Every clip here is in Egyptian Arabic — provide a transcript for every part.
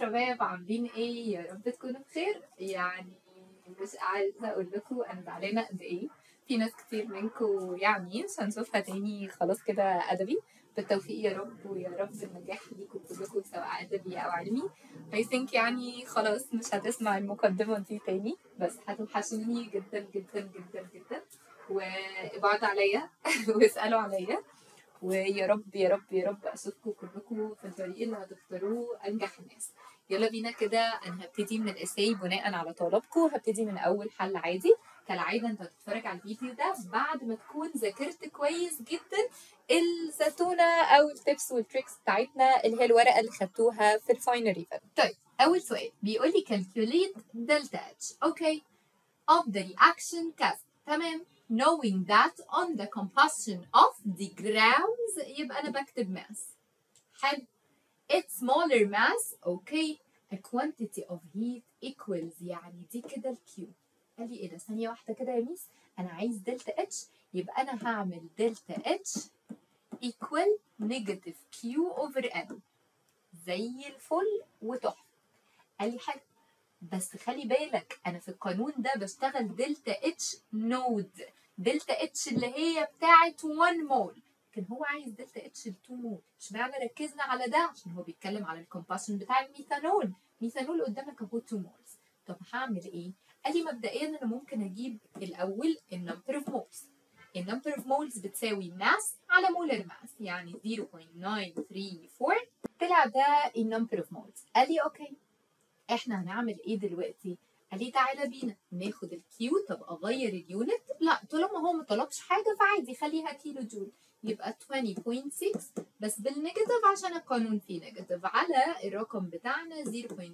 شباب عاملين ايه يا رب تكونوا بخير يعني مش عايزه اقول لكم انا زعلانه قد ايه في ناس كتير منكم يعني مش هنشوفها تاني خلاص كده ادبي بالتوفيق يا رب ويا رب النجاح ليكم كلكم سواء ادبي او علمي I think يعني خلاص مش هتسمع المقدمه دي تاني بس هتوحشوني جدا جدا جدا جدا وابعدوا عليا واسالوا عليا ويا رب يا رب يا رب اشوفكم كلكم في الطريق اللي هتختاروه انجح الناس يلا بينا كده انا هبتدي من الاساي بناء على طلبكم هبتدي من اول حل عادي كالعاده انت هتتفرج على الفيديو ده بعد ما تكون ذاكرت كويس جدا الزتونه او التبس والتريكس بتاعتنا اللي هي الورقه اللي خدتوها في الفاينل ريفن طيب اول سؤال بيقول لي calculate delta h اوكي of the reaction gas تمام knowing that on the combustion of the grams يبقى انا بكتب mass حلو its smaller mass okay a quantity of heat equals يعني دي كده الكيو قال لي ايه ده ثانيه واحده كده يا ميس انا عايز دلتا اتش يبقى انا هعمل دلتا اتش equal negative q over n زي الفل وتحفه قال لي حلو بس خلي بالك انا في القانون ده بشتغل دلتا اتش نود دلتا اتش اللي هي بتاعه 1 مول لكن هو عايز دلتا اتش ل 2 مول اشمعنى ركزنا على ده عشان هو بيتكلم على الكومباشن بتاع الميثانول ميثانول قدامك اهو 2 مولز طب هعمل ايه قال لي مبدئيا انا ممكن اجيب الاول النمبر اوف مولز النمبر اوف مولز بتساوي ماس على مولر ماس يعني 0.934 طلع ده النمبر اوف مولز قال لي اوكي احنا هنعمل ايه دلوقتي قال لي تعالى بينا ناخد الكيو طب اغير اليونت لا طالما هو ما طلبش حاجه فعادي خليها كيلو جول يبقى 20.6 بس بالنيجاتيف عشان القانون فيه نيجاتيف على الرقم بتاعنا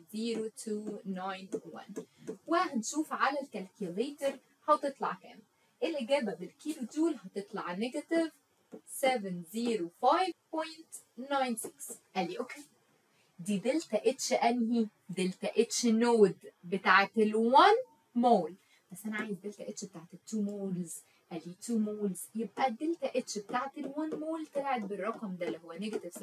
0.0291 وهنشوف على الكالكوليتر هتطلع كام الإجابة بالكيلو جول هتطلع نيجاتيف 705.96 قال لي أوكي دي دلتا اتش انهي دلتا اتش نود بتاعت ال1 مول بس انا عايز دلتا اتش بتاعت ال2 مولز قال لي 2 مولز يبقى الدلتا اتش بتاعت ال1 مول طلعت بالرقم ده اللي هو نيجاتيف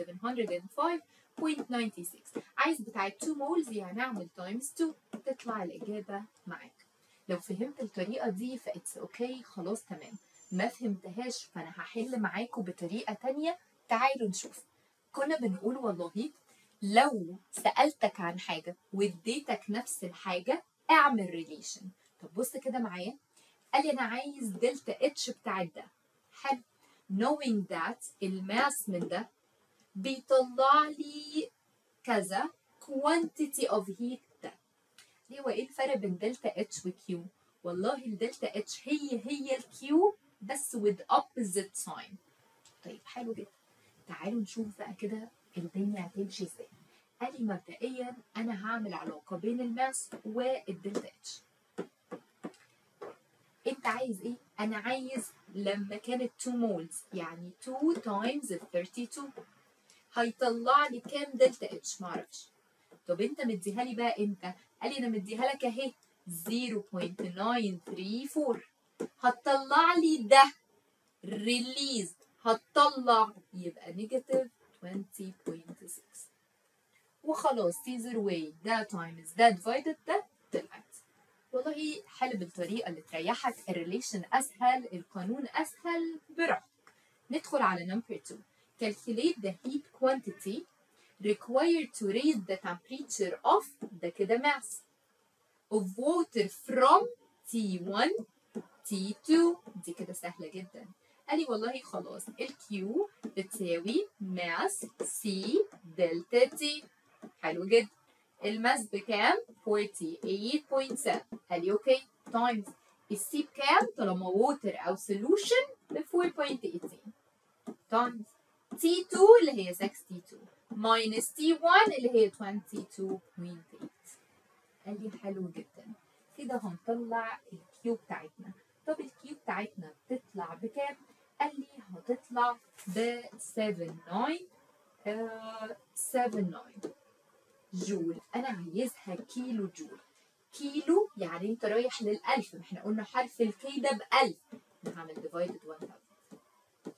705.96 عايز بتاعت 2 مولز يعني اعمل تايمز 2 تطلع الاجابه معاك لو فهمت الطريقه دي فاتس اوكي خلاص تمام ما فهمتهاش فانا هحل معاكم بطريقه تانية تعالوا نشوف كنا بنقول والله لو سألتك عن حاجة واديتك نفس الحاجة اعمل ريليشن طب بص كده معايا قال لي انا عايز دلتا اتش بتاع ده حلو knowing that الماس من ده بيطلع لي كذا quantity of heat ده ليه هو ايه الفرق بين دلتا اتش وكيو والله الدلتا اتش هي هي الكيو بس with opposite sign طيب حلو جدا تعالوا نشوف بقى كده الدنيا هتمشي ازاي قال لي مبدئيا انا هعمل علاقه بين الماس والدلتا اتش انت عايز ايه انا عايز لما كانت 2 مولز يعني 2 تايمز 32 هيطلع لي كام دلتا اتش معرفش طب انت مديها لي بقى امتى قال لي انا مديها لك اهي 0.934 هتطلع لي ده ريليز هتطلع يبقى نيجاتيف 20.6 وخلاص سيزر واي ده تايمز ده ديفايدد ده طلعت والله حل بالطريقه اللي تريحك الريليشن اسهل القانون اسهل براحتك ندخل على نمبر 2 calculate the heat quantity required to raise the temperature of ده كده mass of water from T1 T2 دي كده سهله جدا قال لي والله خلاص الكيو بتساوي ماس سي دلتا تي حلو جدا الماس بكام 48.7 قال لي اوكي تايمز السي بكام طالما ووتر او سولوشن ب 4.18 تايمز تي 2 اللي هي 62 ماينس تي 1 اللي هي 22.8 قال لي حلو جدا كده هنطلع الكيو بتاعتنا طب الكيو بتاعتنا بتطلع بكام قال لي هتطلع ب 79 آه 79 جول انا عايزها كيلو جول كيلو يعني انت رايح للألف ما احنا قلنا حرف الكي ده بألف انا هعمل ديفايدد 1000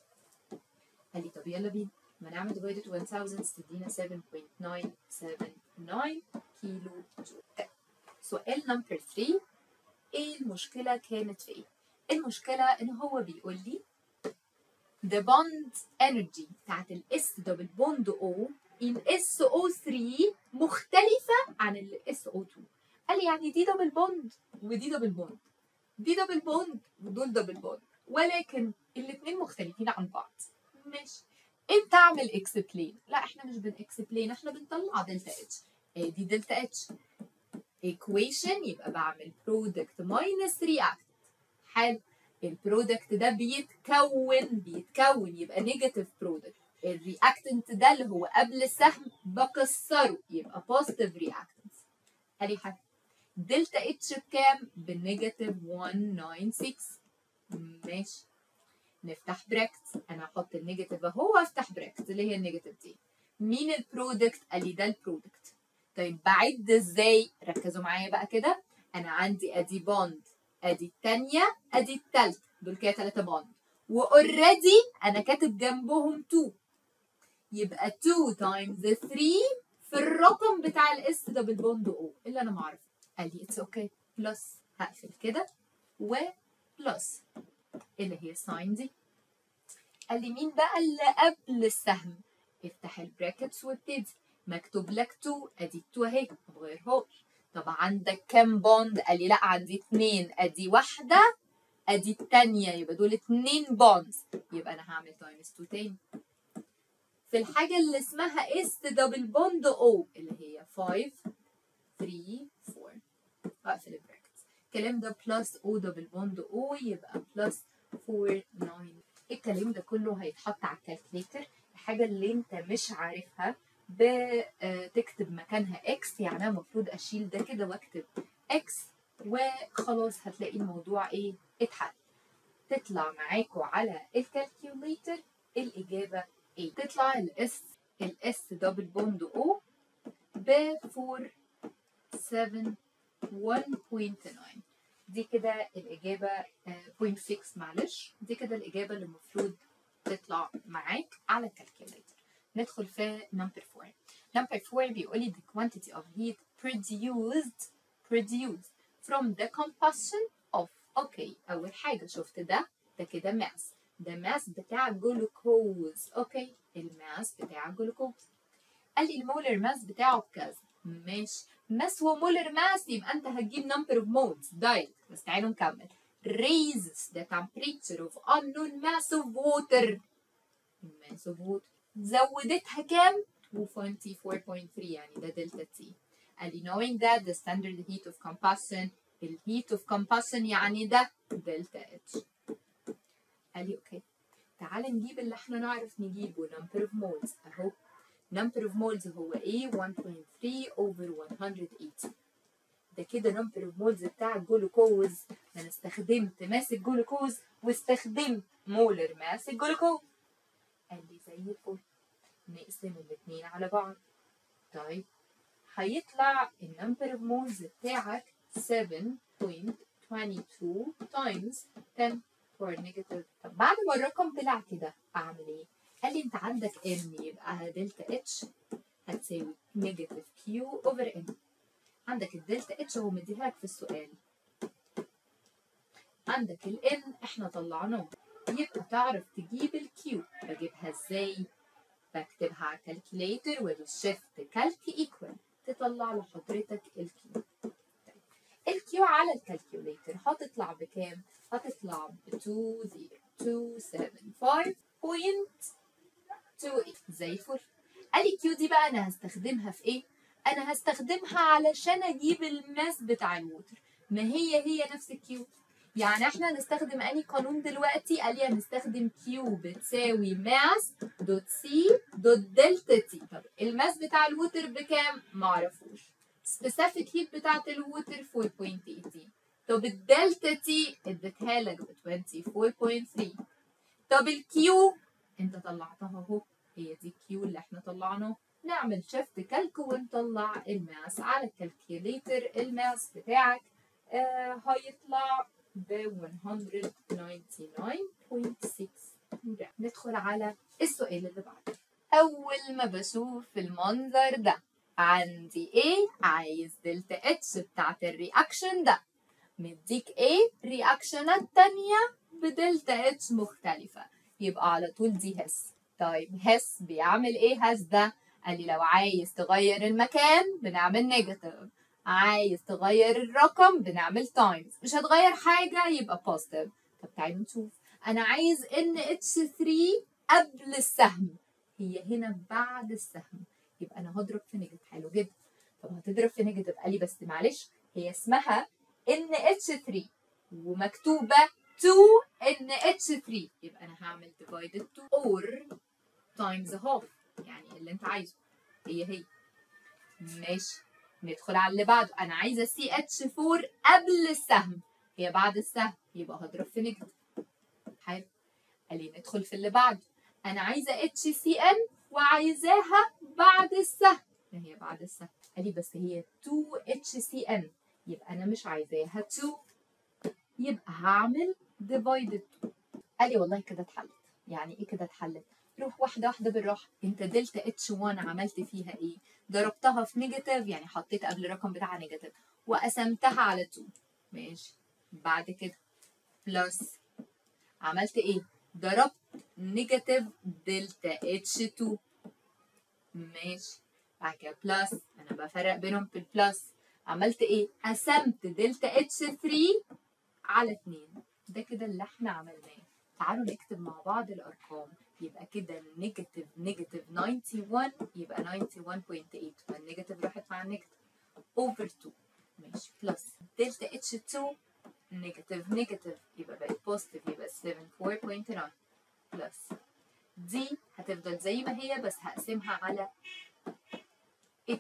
قال لي طب يلا بينا ما نعمل ديفايدد 1000 تدينا 7.978 كيلو جول طيب، سؤال نمبر 3 ايه المشكلة كانت في ايه؟ المشكلة ان هو بيقول لي the bond energy بتاعت ال S double bond O in SO3 مختلفة عن ال SO2 قال لي يعني دي دبل بوند ودي دبل بوند دي دبل بوند ودول دبل بوند ولكن الاثنين مختلفين عن بعض ماشي انت اعمل اكسبلين لا احنا مش بن اكسبلين احنا بنطلع دلتا اتش دي دلتا اتش equation يبقى بعمل product minus react حلو البرودكت ده بيتكون بيتكون يبقى نيجاتيف برودكت الرياكتنت ده اللي هو قبل السهم بكسره يبقى بوزيتيف رياكتنت ادي حاجه دلتا اتش بكام بالنيجاتيف 196 ماشي نفتح براكت انا هحط النيجاتيف اهو وافتح براكت اللي هي النيجاتيف دي مين البرودكت قال لي ده البرودكت طيب بعد ازاي ركزوا معايا بقى كده انا عندي ادي بوند ادي الثانيه ادي الثالثه دول كده ثلاثه بوند واوريدي انا كاتب جنبهم 2 يبقى 2 تايمز 3 في الرقم بتاع الاس دبل بوند او اللي انا ما اعرفه قال لي اتس اوكي بلس هقفل كده وبلس اللي هي الساين دي قال لي مين بقى اللي قبل السهم افتح البراكتس وابتدي مكتوب لك 2 ادي 2 اهي ما بغيرهاش طب عندك كام بوند قال لي لا عندي اتنين ادي واحده ادي التانية يبقى دول اتنين بوندز يبقى انا هعمل تايمز 2 تاني في الحاجة اللي اسمها اس دبل بوند او اللي هي 5 3 4 اقفل البراكت الكلام ده بلس او دبل بوند او يبقى بلس 4 9 الكلام ده كله هيتحط على الكالكليتر الحاجة اللي انت مش عارفها بتكتب مكانها اكس يعني انا المفروض اشيل ده كده واكتب اكس وخلاص هتلاقي الموضوع ايه اتحل تطلع معاكوا على الكالكيوليتر الاجابه ايه تطلع الاس الاس دبل بوند او ب 4 7 1.9 دي كده الاجابه آه، 0.6 معلش دي كده الاجابه اللي المفروض تطلع معاك على الكالكيوليتر ندخل في نمبر 4 نمبر 4 بيقول لي the quantity of heat produced produced from the combustion of اوكي اول حاجه شفت ده ده كده ماس ده ماس بتاع جلوكوز اوكي الماس بتاع جلوكوز قال لي المولر ماس بتاعه بكذا ماشي ماس ومولر ماس يبقى انت هتجيب number of moles دايركت بس تعالوا نكمل raises the temperature of unknown mass of water mass of water زودتها كام 224.3 يعني ده دلتا تي قال لي knowing that the standard heat of combustion ال heat of combustion يعني ده دلتا اتش قال لي اوكي تعال نجيب اللي احنا نعرف نجيبه number of moles اهو number of moles هو ايه 1.3 over 180 ده كده number of moles بتاع الجلوكوز انا استخدمت ماس الجلوكوز واستخدمت مولر ماس الجلوكوز قال لي زي الفل نقسم الاتنين على بعض طيب هيطلع النمبر اوف مولز بتاعك 7.22 times 10 for negative طب بعد ما الرقم طلع كده اعمل ايه؟ قال لي انت عندك m يبقى دلتا اتش هتساوي نيجاتيف كيو اوفر n عندك الدلتا اتش هو مديها لك في السؤال عندك ال n احنا طلعناه يبقى تعرف تجيب الكيو بجيبها ازاي؟ بكتبها على الكالكوليتر وادوس شيفت كالك ايكوال تطلع لحضرتك الكيو الكيو على الكالكوليتر هتطلع بكام؟ هتطلع ب 20275.28 زي الفل قال لي كيو دي بقى انا هستخدمها في ايه؟ انا هستخدمها علشان اجيب الماس بتاع الووتر ما هي هي نفس الكيو يعني احنا هنستخدم انهي قانون دلوقتي؟ قال لي هنستخدم كيو بتساوي ماس دوت سي دوت دلتا تي طب الماس بتاع الووتر بكام؟ معرفوش سبيسيفيك هيت بتاعت الووتر 4.18 طب الدلتا تي اديتها لك ب 24.3 طب الكيو انت طلعتها اهو هي دي الكيو اللي احنا طلعناه نعمل شيفت كالك ونطلع الماس على الكالكوليتر الماس بتاعك آه هيطلع ب 199.6 جرام ندخل على السؤال اللي بعده أول ما بشوف المنظر ده عندي ايه عايز دلتا اتش بتاعت الرياكشن ده مديك ايه رياكشنات تانية بدلتا اتش مختلفة يبقى على طول دي هس طيب هس بيعمل ايه هس ده قال لي لو عايز تغير المكان بنعمل نيجاتيف عايز تغير الرقم بنعمل تايمز مش هتغير حاجة يبقى بوزيتيف طب تعالوا نشوف انا عايز ان اتش 3 قبل السهم هي هنا بعد السهم يبقى انا هضرب في نيجاتيف حلو جدا طب هتضرب في نيجاتيف قال لي بس معلش هي اسمها ان اتش 3 ومكتوبه 2 ان اتش 3 يبقى انا هعمل divided 2 or times half يعني اللي انت عايزه هي هي ماشي ندخل على اللي بعده انا عايزه سي اتش 4 قبل السهم هي بعد السهم يبقى هضرب في نيجاتيف حلو قال لي ندخل في اللي بعده انا عايزه اتش سي ان وعايزاها بعد السهم ما هي بعد السهم قال لي بس هي 2 اتش سي ان يبقى انا مش عايزاها 2 يبقى هعمل ديفايدد 2 قال لي والله كده اتحلت يعني ايه كده اتحلت روح واحده واحده بالراحه انت دلتا اتش 1 عملت فيها ايه ضربتها في نيجاتيف يعني حطيت قبل الرقم بتاعها نيجاتيف وقسمتها على 2 ماشي بعد كده بلس عملت ايه ضربت نيجاتيف دلتا اتش 2 ماشي بعد كده بلس انا بفرق بينهم في البلس عملت ايه قسمت دلتا اتش 3 على 2 ده كده اللي احنا عملناه تعالوا نكتب مع بعض الارقام يبقى كده نيجاتيف نيجاتيف 91 يبقى 91.8 فالنيجاتيف راحت مع النيجاتيف اوفر 2 ماشي بلس دلتا اتش 2 نيجاتيف نيجاتيف يبقى بقت بوزيتيف يبقى 74.9 بلس دي هتفضل زي ما هي بس هقسمها على 2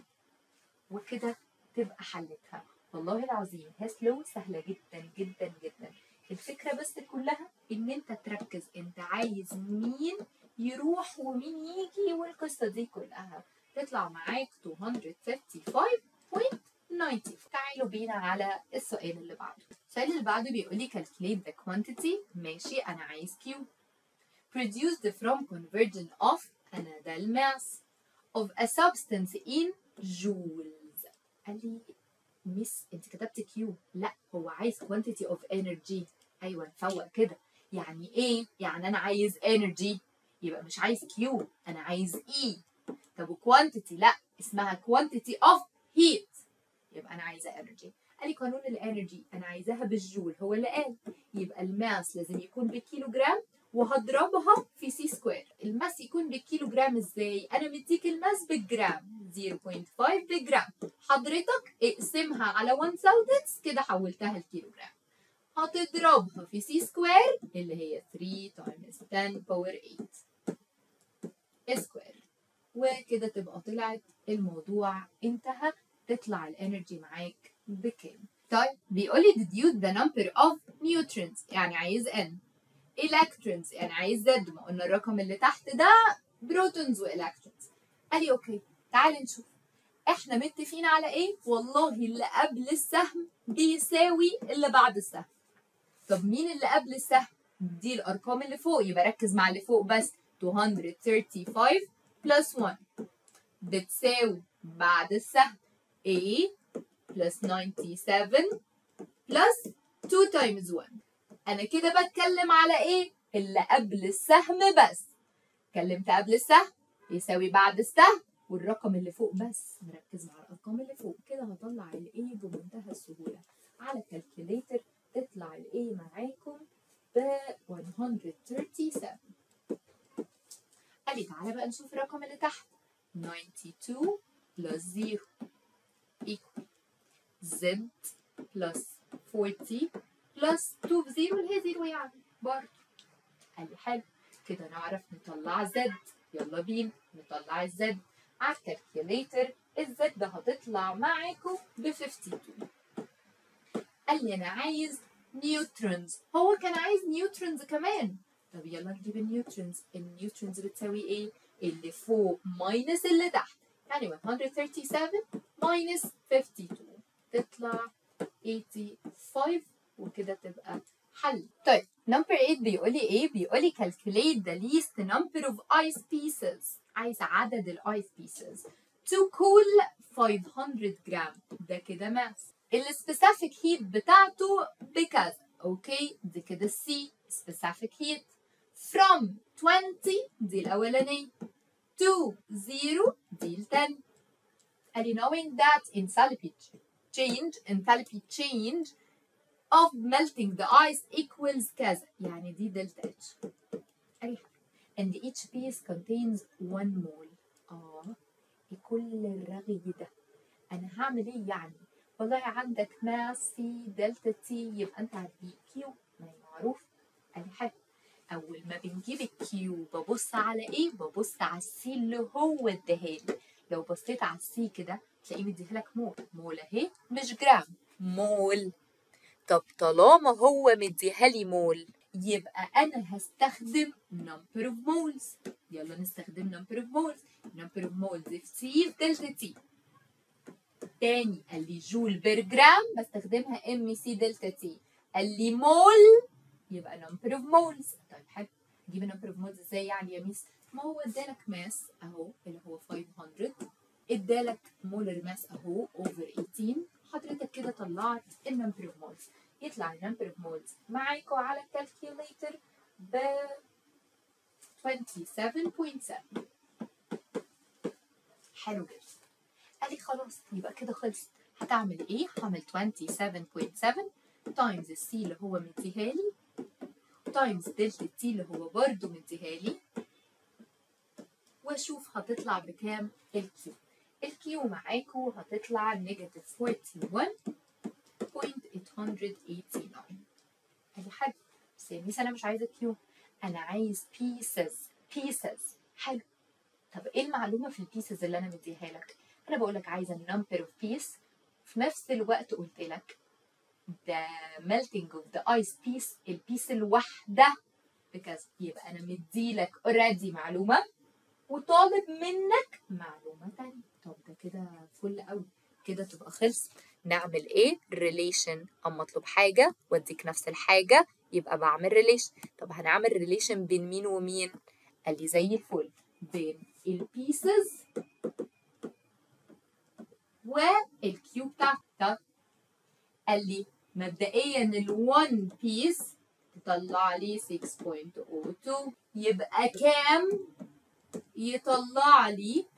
وكده تبقى حلتها والله العظيم هسلو سهلة جدا جدا جدا الفكرة بس كلها ان انت تركز انت عايز مين يروح ومين يجي والقصة دي كلها تطلع معاك 255.90 تعالوا بينا على السؤال اللي بعده السؤال اللي بعده بيقول لي calculate the quantity ماشي انا عايز Q produced from conversion of انا ده الماس of a substance in joules قال لي ميس انت كتبت كيو لا هو عايز quantity of energy ايوه نفوق كده يعني ايه يعني انا عايز energy يبقى مش عايز كيو انا عايز اي طب quantity لا اسمها quantity of heat يبقى انا عايزه energy قال لي قانون الانرجي انا عايزاها بالجول هو اللي قال يبقى الماس لازم يكون بالكيلو جرام وهضربها في سي سكوير الماس يكون بالكيلو جرام ازاي انا مديك الماس بالجرام 0.5 بالجرام حضرتك اقسمها على 1000 كده حولتها لكيلو جرام هتضربها في سي سكوير اللي هي 3 تايمز 10 باور 8 سكوير وكده تبقى طلعت الموضوع انتهى تطلع الانرجي معاك بكام طيب بيقول لي deduce the number of neutrons يعني عايز n electrons يعني عايز z ما قلنا الرقم اللي تحت ده بروتونز والكترونز قال لي اوكي تعال نشوف احنا متفقين على ايه والله اللي قبل السهم بيساوي اللي بعد السهم طب مين اللي قبل السهم دي الارقام اللي فوق يبقى ركز مع اللي فوق بس 235 بلس 1 بتساوي بعد السهم A plus 97 plus 2 times 1 أنا كده بتكلم على إيه؟ اللي قبل السهم بس اتكلمت قبل السهم يساوي بعد السهم والرقم اللي فوق بس نركز مع الأرقام اللي فوق كده هطلع ال A بمنتهى السهولة على كالكوليتر تطلع ال A معاكم ب 137 قال لي تعالى بقى نشوف الرقم اللي تحت 92 plus 0 equal z plus 40 plus 2 في 0 اللي هي 0 يعني برضه قال لي حلو كده نعرف نطلع z يلا بينا نطلع الزد على الكالكوليتر الزد هتطلع معاكم ب 52 قال لي انا عايز نيوترونز هو كان عايز نيوترونز كمان طب يلا نجيب النيوترونز النيوترونز بتساوي ايه اللي فوق ماينس اللي تحت يعني 137 minus 52 تطلع 85 وكده تبقى حل طيب number 8 بيقول لي ايه بيقول لي calculate the least number of ice pieces عايز عدد الايس pieces to cool 500 جرام ده كده ماس السبيسيفيك هيت بتاعته بكذا اوكي دي كده السي specific heat from 20 دي الأولانية to 0 دي التانية قال لي knowing that enthalpy change enthalpy change of melting the ice equals كذا يعني دي دلتا اتش أي حاجة and each piece contains one mole اه إيه كل الرغي ده انا هعمل ايه يعني والله عندك ماس في دلتا تي يبقى انت هتجيب كيو ما هي معروف ادي حاجه اول ما بنجيب الكيو ببص على ايه ببص على السي اللي هو اداهالي لو بصيت على السي كده تلاقيه مديهالك مول مول اهي مش جرام مول طب طالما هو مديهالي مول يبقى انا هستخدم number of moles يلا نستخدم number of moles number of moles في C في دلتا تي تاني قال لي جول بير جرام بستخدمها ام سي دلتا تي قال لي مول يبقى number of moles طيب حلو نجيب number of moles ازاي يعني يا ميس ما هو ادالك ماس اهو اللي هو 500 ادالك مولر ماس اهو اوفر 18 حضرتك كده طلعت النمبر اوف مولز يطلع النمبر اوف مولز معاكوا على الكالكيوليتر ب 27.7 حلو جدا قال لي خلاص يبقى كده خلصت هتعمل ايه؟ هعمل 27.7 تايمز السي اللي هو مديها لي تايمز دلتا تي اللي هو برضه مديها لي واشوف هتطلع بكام الكيو الكيو معاكو هتطلع نيجاتيف 41.889 ادي حاجه بس يا ميس انا مش عايزه كيو انا عايز pieces pieces حلو طب ايه المعلومه في البيسز اللي انا مديها لك انا بقول لك عايزه number of piece في نفس الوقت قلت لك the melting of the ice piece البيس الواحده بكذا يبقى انا مديلك اوريدي معلومه وطالب منك معلومه تانية طب ده كده فل قوي كده تبقى خلص نعمل ايه ريليشن اما اطلب حاجه واديك نفس الحاجه يبقى بعمل ريليشن طب هنعمل ريليشن بين مين ومين قال لي زي الفل بين البيسز والكيو بتاعتك قال لي مبدئيا ال1 بيس تطلع لي 6.02 يبقى كام يطلع لي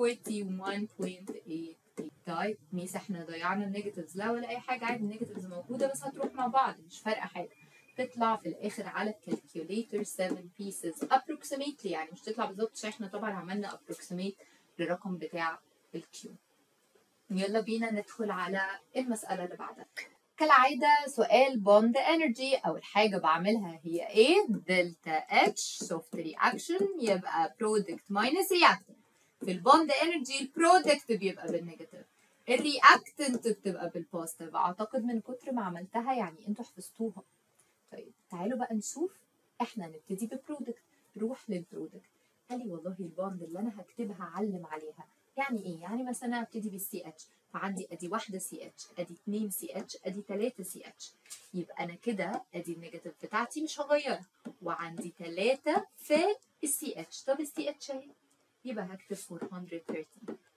41.8 طيب ميس احنا ضيعنا النيجاتيفز لا ولا اي حاجه عادي النيجاتيفز موجوده بس هتروح مع بعض مش فارقه حاجه تطلع في الاخر على الكالكوليتر 7 pieces approximately يعني مش تطلع بالظبط عشان احنا طبعا عملنا approximate للرقم بتاع الكيو يلا بينا ندخل على المسألة اللي بعدها كالعادة سؤال بوند انرجي أول حاجة بعملها هي ايه دلتا اتش سوفت رياكشن يبقى برودكت ماينس رياكتنت في البوند انرجي البرودكت بيبقى بالنيجاتيف الرياكتنت بتبقى بالبوزيتيف اعتقد من كتر ما عملتها يعني انتوا حفظتوها طيب تعالوا بقى نشوف احنا هنبتدي ببرودكت روح للبرودكت قال لي والله البوند اللي انا هكتبها علم عليها يعني ايه يعني مثلا ابتدي بالسي اتش فعندي ادي واحده سي اتش ادي اتنين سي اتش ادي تلاته سي اتش يبقى انا كده ادي النيجاتيف بتاعتي مش هغيرها وعندي تلاته في السي اتش طب السي اتش اهي يبقى هكتب 430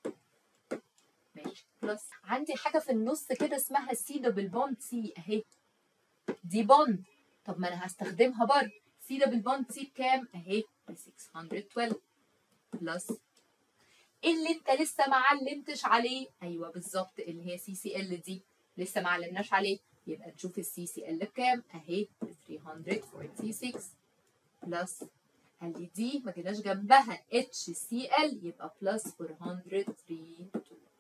ماشي بلس عندي حاجه في النص كده اسمها سي دبل بوند سي اهي دي بوند طب ما انا هستخدمها برضه سي دبل بوند سي بكام اهي ب 612 بلس اللي انت لسه ما علمتش عليه ايوه بالظبط اللي هي سي سي ال دي لسه ما علمناش عليه يبقى نشوف السي سي ال بكام اهي 346 بلس قال لي دي ما جيناش جنبها اتش سي ال يبقى بلس 432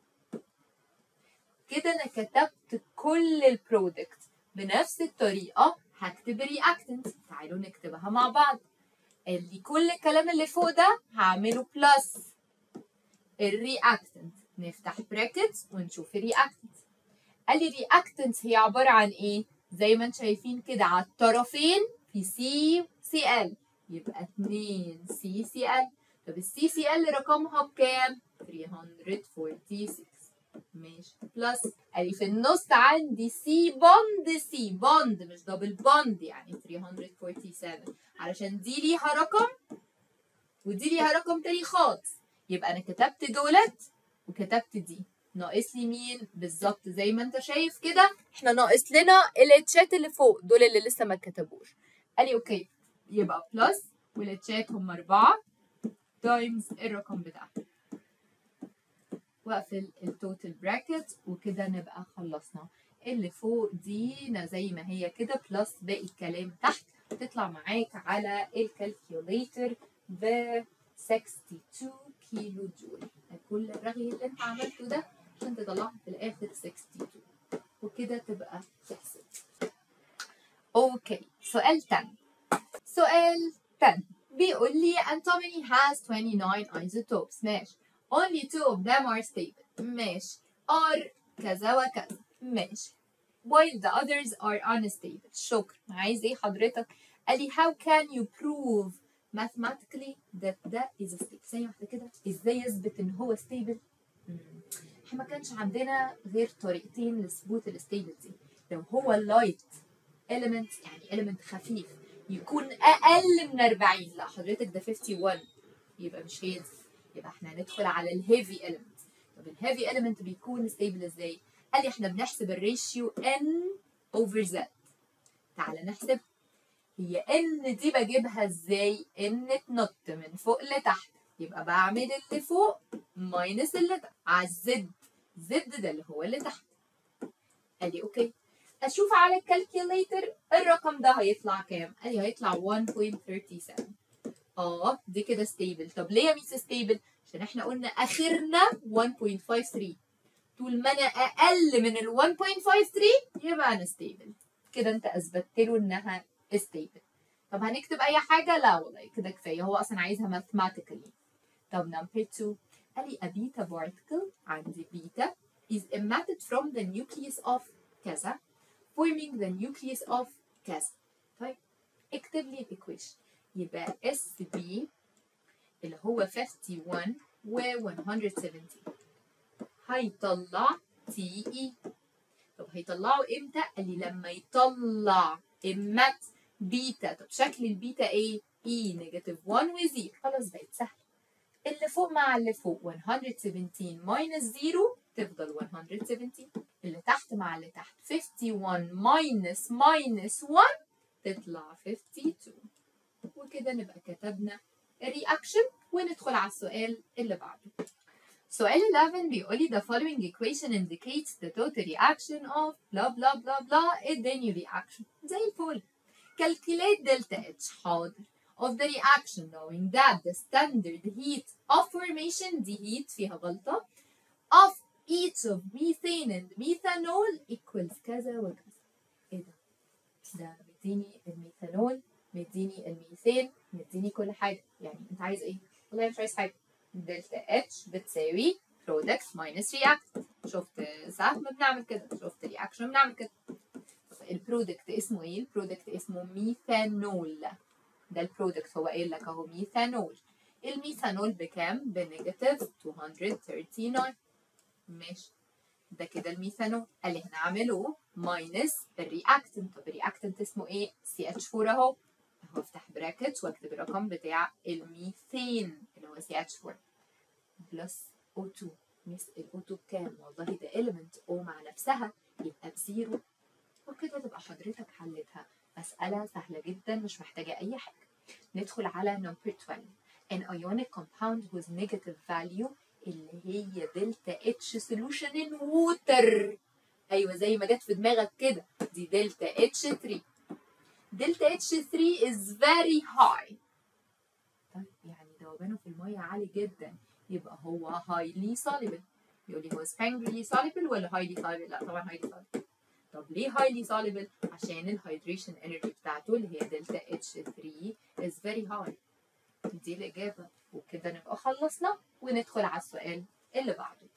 كده انا كتبت كل البرودكت بنفس الطريقه هكتب الرياكتنت تعالوا نكتبها مع بعض قال لي كل الكلام اللي فوق ده هعمله بلس الرياكتنت نفتح براكتس ونشوف الرياكتنت قال لي الرياكتنت هي عباره عن ايه زي ما انتم شايفين كده على الطرفين في سي سي ال يبقى 2 سي سي ال طب السي سي ال رقمها بكام 346 ماشي بلس قال لي في النص عندي سي بوند سي بوند مش دبل بوند يعني 347 علشان دي ليها رقم ودي ليها رقم تاني خالص يبقى انا كتبت دولت وكتبت دي ناقص لي مين بالظبط زي ما انت شايف كده احنا ناقص لنا الاتشات اللي فوق دول اللي لسه ما اتكتبوش قال لي اوكي يبقى بلس والاتشات هم أربعة تايمز الرقم بتاعها واقفل التوتال براكت وكده نبقى خلصنا اللي فوق دي زي ما هي كده بلس باقي الكلام تحت تطلع معاك على الكالكيوليتر ب 62 كيلو جول كل الرغي اللي انت عملته ده عشان تطلعها في الاخر 62 وكده تبقى تحسب اوكي سؤال 10 سؤال 10 بيقول لي antimony has 29 isotopes ماشي only two of them are stable ماشي are كذا وكذا ماشي while the others are unstable شكرا عايز ايه حضرتك قال لي how can you prove mathematically that that is stable ثانية واحدة كده ازاي يثبت ان هو stable احنا ما كانش عندنا غير طريقتين لثبوت الستيبلتي لو هو اللايت element يعني element خفيف يكون اقل من 40 لا حضرتك ده 51 يبقى مش هي دي يبقى احنا هندخل على الهيفي element طب الهيفي element بيكون ستيبل ازاي قال لي احنا بنحسب الريشيو n over z تعالى نحسب هي n دي بجيبها ازاي n تنط من فوق لتحت يبقى بعمل اللي فوق ماينس اللي تحت على الزد زد ده اللي هو اللي تحت قال لي اوكي اشوف على الكالكوليتر الرقم ده هيطلع كام قال لي هيطلع 1.37 اه دي كده ستيبل طب ليه يا ميس ستيبل عشان احنا قلنا اخرنا 1.53 طول ما انا اقل من ال 1.53 يبقى انا ستيبل كده انت اثبتت له انها ستيبل طب هنكتب اي حاجه لا والله كده كفايه هو اصلا عايزها mathematically طب نمبر 2 قال لي a beta particle عندي بيتا is emitted from the nucleus of كذا forming the nucleus of كذا طيب اكتب لي الايكويشن يبقى اس بي اللي هو 51 و 170 هيطلع تي اي طب هيطلعه امتى؟ قال لي لما يطلع امات بيتا طب شكل البيتا ايه؟ اي نيجاتيف 1 و0 خلاص بقت سهله اللي فوق مع اللي فوق 117 ماينس 0 تفضل 117 اللي تحت مع اللي تحت 51 ماينس ماينس 1 تطلع 52 وكده نبقى كتبنا الرياكشن وندخل على السؤال اللي بعده سؤال 11 بيقول لي the following equation indicates the total reaction of blah blah blah blah اداني reaction زي الفل calculate delta H حاضر of the reaction knowing that the standard heat of formation دي heat فيها غلطة of each of methane and methanol equals كذا وكذا ايه ده؟ ده مديني الميثانول مديني الميثان مديني كل حاجة يعني انت عايز ايه؟ والله مش عايز حاجة دلتا اتش بتساوي برودكت ماينس رياكت شفت ساعات ما بنعمل كده شفت رياكشن بنعمل كده البرودكت اسمه ايه؟ البرودكت اسمه ميثانول ده البرودكت هو قايل لك اهو ميثانول الميثانول بكام؟ بنيجاتيف 239 ماشي ده كده الميثانول قال لي هنعمله ماينس الرياكتنت طب الرياكتنت اسمه ايه؟ سي اتش 4 اهو اهو افتح براكت واكتب الرقم بتاع الميثين اللي هو سي اتش 4 بلس O2 مس ال O2 بكام؟ والله ده element O مع نفسها يبقى بزيرو وكده تبقى حضرتك حلتها مسألة سهلة جدا مش محتاجة أي حاجة ندخل على number 12 an ionic compound with negative value اللي هي دلتا اتش solution in water ايوه زي ما جت في دماغك كده دي دلتا اتش 3 دلتا اتش 3 is very high طيب يعني ذوبانه في الميه عالي جدا يبقى هو highly soluble يقول لي هو strangely soluble ولا highly soluble لا طبعا highly soluble طب ليه highly soluble عشان الهيدريشن انرجي بتاعته اللي هي دلتا اتش 3 is very high دي الإجابة وكده نبقى خلصنا وندخل على السؤال اللي بعده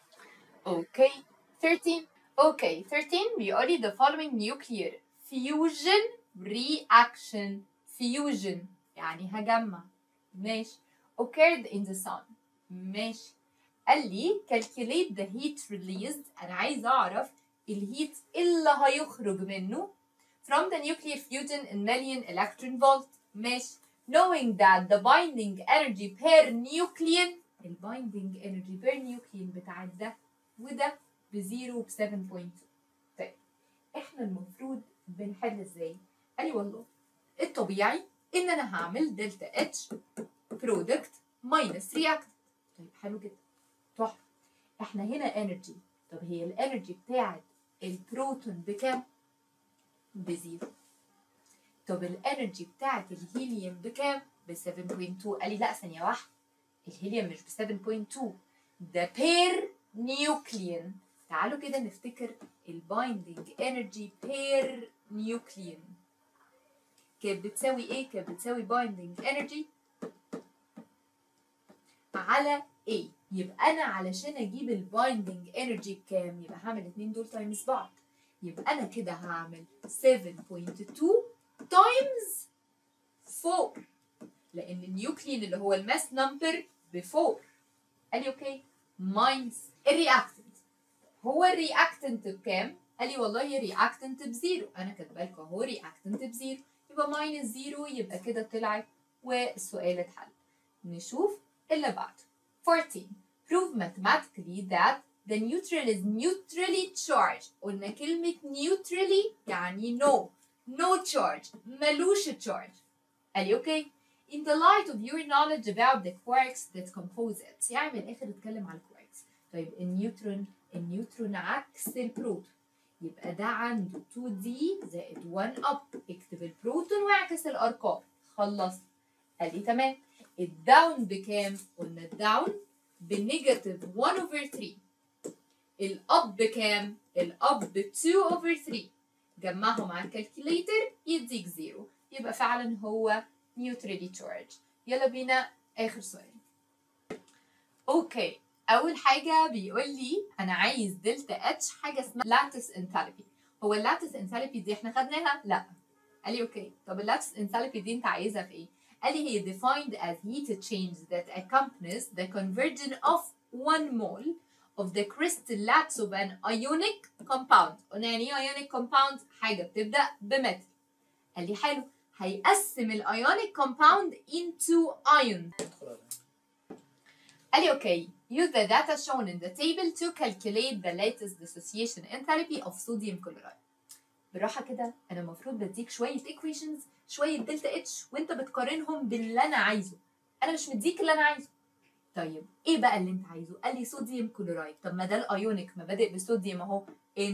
اوكي 13 اوكي 13 بيقول لي the following nuclear fusion reaction fusion يعني هجمع ماشي occurred in the sun ماشي قال لي calculate the heat released انا عايز اعرف الهيت اللي هيخرج منه from the nuclear fusion in million electron volt ماشي knowing that the binding energy per nucleon البايندينج انرجي بير نيوكلين بتاع ده وده بزيرو ب 7.2 طيب احنا المفروض بنحل ازاي؟ قال لي والله الطبيعي ان انا هعمل دلتا اتش برودكت ماينس رياكت طيب حلو جدا تحفه احنا هنا انرجي طب هي الانرجي بتاعت البروتون بكام؟ بزيرو طب الانرجي بتاعت الهيليوم بكام؟ ب 7.2 قال لي لا ثانيه واحده الهيليوم مش ب 7.2 ده بير نيوكليون تعالوا كده نفتكر البايندينج انرجي بير نيوكليون كانت بتساوي ايه؟ كانت بتساوي بايندينج انرجي على ايه؟ يبقى انا علشان اجيب البايندينج انرجي بكام؟ يبقى هعمل الاثنين دول تايمز بعض يبقى انا كده هعمل 7.2 تايمز 4 لان النيوكلين اللي هو الماس نمبر ب 4 قال لي اوكي ماينس الرياكتنت هو الرياكتنت بكام؟ قال لي والله الرياكتنت بزيرو انا كاتبه لكم اهو رياكتنت بزيرو يبقى ماينس زيرو يبقى كده طلعت والسؤال اتحل نشوف اللي بعده 14 prove mathematically that the neutral is neutrally charged قلنا كلمة neutrally يعني no no charge ملوش charge قال لي اوكي in the light of your knowledge about the quarks that compose it يعني من الاخر اتكلم على الكواركس طيب النيوترون النيوترون عكس البروتون يبقى ده عنده 2D زائد 1 up اكتب البروتون واعكس الارقام خلص قال لي تمام الداون بكام؟ قلنا الداون بنيجاتيف 1 over 3 الاب بكام؟ الاب ب 2 over 3 جمعهم على الكالكوليتر يديك زيرو يبقى فعلا هو نيوترالي تشارج يلا بينا اخر سؤال اوكي اول حاجه بيقول لي انا عايز دلتا اتش حاجه اسمها لاتس انثالبي هو اللاتس انثالبي دي احنا خدناها لا قال لي اوكي طب اللاتس انثالبي دي انت عايزها في ايه قال لي هي defined as heat change that accompanies the conversion of one mole of the crystal lattice of an ionic compound قلنا يعني ايه ionic compound حاجه بتبدا بمتر قال لي حلو هيقسم الايونيك compound into ions قال لي اوكي use the data shown in the table to calculate the latest dissociation enthalpy of sodium chloride بالراحه كده انا المفروض بديك شويه equations شويه دلتا اتش وانت بتقارنهم باللي انا عايزه انا مش مديك اللي انا عايزه طيب ايه بقى اللي انت عايزه قال لي صوديوم كلورايد طب ما ده الايونيك ما بادئ بصوديوم اهو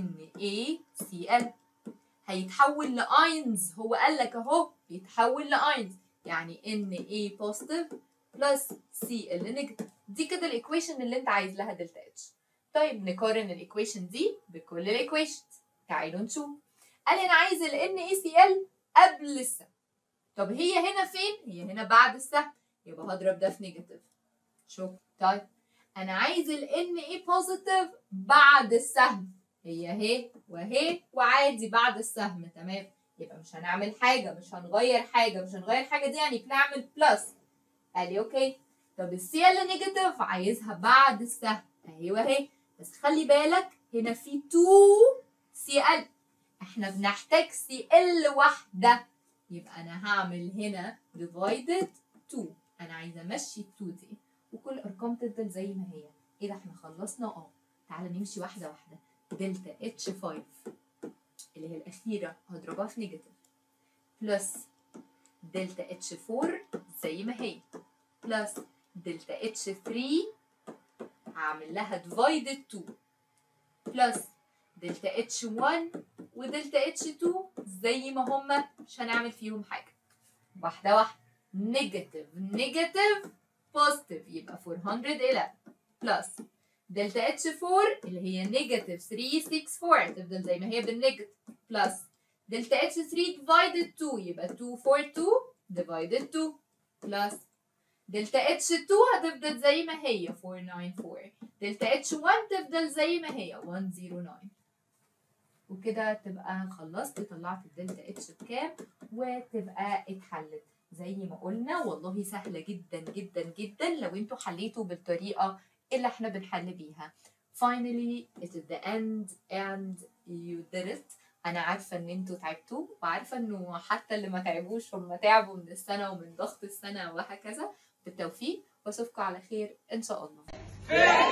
NaCl هيتحول لاينز هو قال لك اهو بيتحول لاينز يعني Na بوزيتيف بلس Cl نيجاتيف دي كده الايكويشن اللي انت عايز لها دلتا اتش طيب نقارن الايكويشن دي بكل الايكويشنز تعالوا نشوف قال لي انا عايز ال NaCl قبل السهم طب هي هنا فين؟ هي هنا بعد السهم يبقى هضرب ده في نيجاتيف شوف طيب انا عايز ال Na بوزيتيف بعد السهم هي اهي واهي وعادي بعد السهم تمام يبقى مش هنعمل حاجة مش هنغير حاجة مش هنغير حاجة دي يعني بنعمل بلس قال لي اوكي طب السي ال نيجاتيف عايزها بعد السهم اهي واهي بس خلي بالك هنا في 2 سي ال احنا بنحتاج سي ال واحدة يبقى انا هعمل هنا divided 2 انا عايزة امشي 2 دي وكل ارقام تفضل زي ما هي ايه ده احنا خلصنا اه تعالى نمشي واحدة واحدة دلتا اتش 5 اللي هي الأخيرة هضربها في نيجاتيف بلس دلتا اتش 4 زي ما هي بلس دلتا اتش 3 هعمل لها ديفايدد 2 بلس دلتا اتش 1 ودلتا اتش 2 زي ما هما مش هنعمل فيهم حاجة واحدة واحدة نيجاتيف نيجاتيف بوزيتيف يبقى 411 بلس دلتا اتش 4 اللي هي نيجاتيف 364 تفضل زي ما هي بالنيجاتيف بلس دلتا اتش 3 ديفايدد 2 يبقى 242 ديفايدد 2 بلس دلتا اتش 2 هتفضل زي ما هي 494 دلتا اتش 1 تفضل زي ما هي 109 وكده تبقى خلصت طلعت الدلتا اتش بكام وتبقى اتحلت زي ما قلنا والله سهلة جدا جدا جدا لو انتوا حليتوا بالطريقة اللي احنا بنحل بيها finally it is the end and you did it انا عارفه ان انتوا تعبتوا وعارفه انه حتى اللي ما تعبوش هم تعبوا من السنه ومن ضغط السنه وهكذا بالتوفيق واشوفكم على خير ان شاء الله